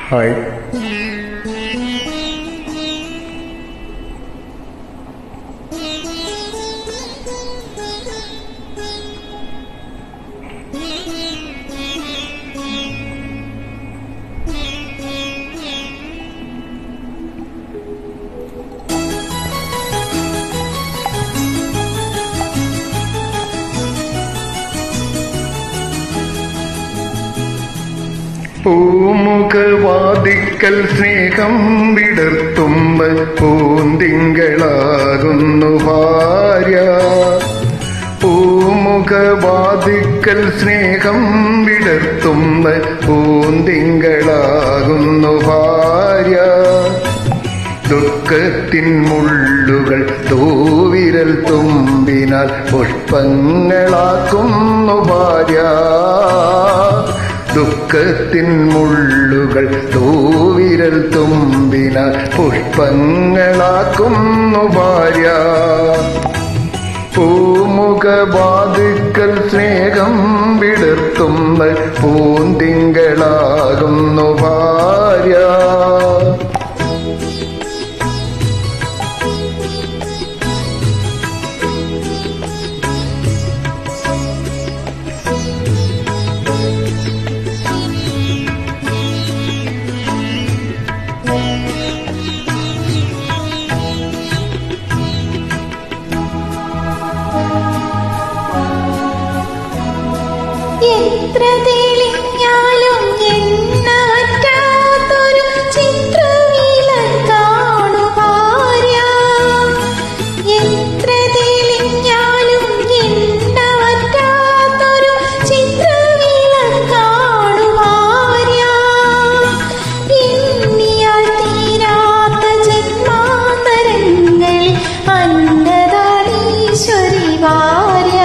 Hi പൂമുഖവാദിക്കൽ സ്നേഹം വിടർത്തുമ്പ പൂന്തിങ്കളാകുന്നു ഭാര്യ പൂമുഖവാദിക്കൽ സ്നേഹം വിടർത്തുമ്പ പൂന്തിങ്കളാകുന്നു ഭാര്യ ദുഃഖത്തിൻ മുള്ളുകൾ തൂവിരൽ തുമ്പിനാൽ പുഷ്പങ്ങളാക്കുന്നു ഭാര്യ ദുഃഖത്തിൻ മുള്ളുകൾ തൂവിരൽ തുമ്പിനാൽ പുഷ്പങ്ങളാക്കുന്നു ഭാര്യ പൂമുഖബാധുക്കൾ സ്നേഹം വിടർത്തുന്ന പൂന്തിങ്കളാകുന്നു ഭാര്യ എത്ര തെളിഞ്ഞാലും എണ്ണാറ്റാത്തൊരു ചിത്രവിളക്കാണു ഭാര്യ. എത്ര തെളിഞ്ഞാലും എണ്ണാറ്റാത്തൊരു ചിത്രവിളക്കാണു ഭാര്യ. എണ്ണിയാൽ തീരാത്ത ജന്മാന്തരങ്ങളിൽ അന്നദാനീശ്വരി ഭാര്യ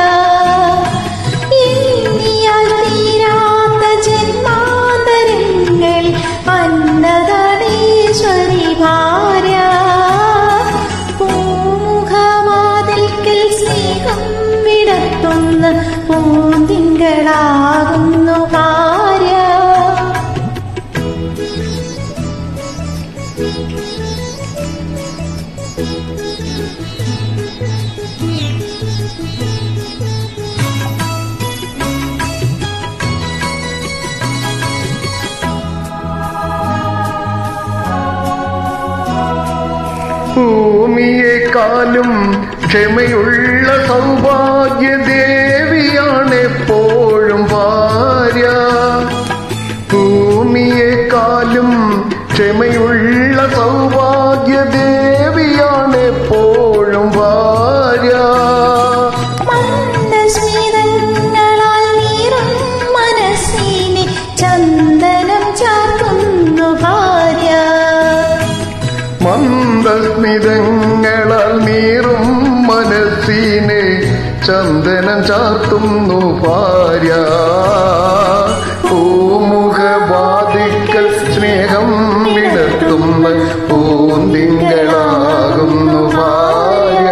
എണ്ണിയാൽ തീരാത്ത ജന്മാന്തരങ്ങളിൽ അന്നദാനീശ്വരി ഭാര്യ പൂമുഖവാതിൽക്കൽ സ്നേഹം വിടത്തുന്ന പൂന്തിങ്കളാകുന്നു ഭാര്യ ഭൂമിയെക്കാളും ക്ഷമയുള്ള സൗഭാഗ്യ ദേവിയാണ് എപ്പോഴും ഭാര്യ ഭൂമിയെക്കാളും ക്ഷമയുള്ള സൗഭാഗ്യ ദേവിയാണ് എപ്പോഴും ഭാര്യ മന്ദസ്മിതങ്ങളാൽ നീറും മനസ്സിനെ ചന്ദനം ചാർത്തുന്നു ഭാര്യ മന്ദസ്മിതങ്ങളാൽ നീറും മനസ്സിനെ ചന്ദനം ചാർത്തുന്നു ഭാര്യ പൂമുഖബാധിക്കൽ സ്നേഹം വിടർത്തുന്ന പൂന്തിങ്കളാകുന്നു ഭാര്യ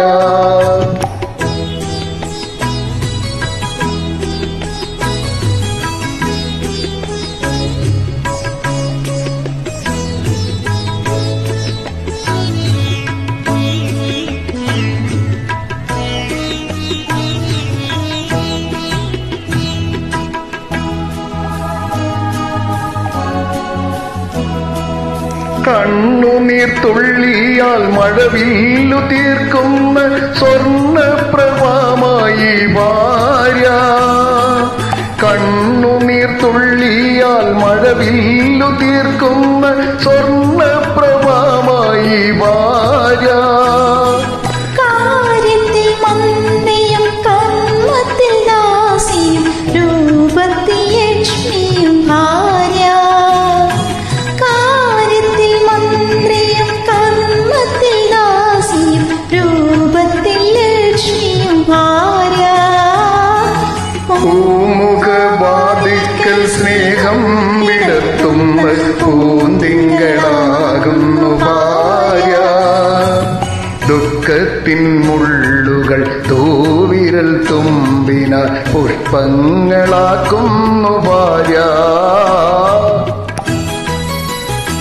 കണ്ണുനീർ തുള്ളിയാൽ മഴവില്ലു തീർക്കുന്ന സ്വർണപ്രഭമായി ഭാര്യ കണ്ണുനീർ തുള്ളിയാൽ മഴവില്ലു തീർക്കുന്ന സ്വർണപ്രഭമായി ഭാര്യ കാര്യത്തിൽ മന്ദയും കർമ്മത്തിൽ ദാസിയും രൂപത്തിൽ ലക്ഷ്മിയും ഭാര്യ കാര്യത്തിൽ മന്ത്രിയും കർമ്മത്തിൽ ദാസിയും രൂപത്തിൽ ലക്ഷ്മിയും ഭാര്യ പൂമുഖബാധിക്കൽ സ്നേഹം വിടത്തുന്ന പൂന്തിങ്കളാകുന്നു ഭാര്യ ദുഃഖത്തിൻ മുള്ളുകൾ തൂവിരൽ തുമ്പിന പുഷ്പങ്ങളാക്കുന്നു ഭാര്യ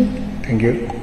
യു താങ്ക് യു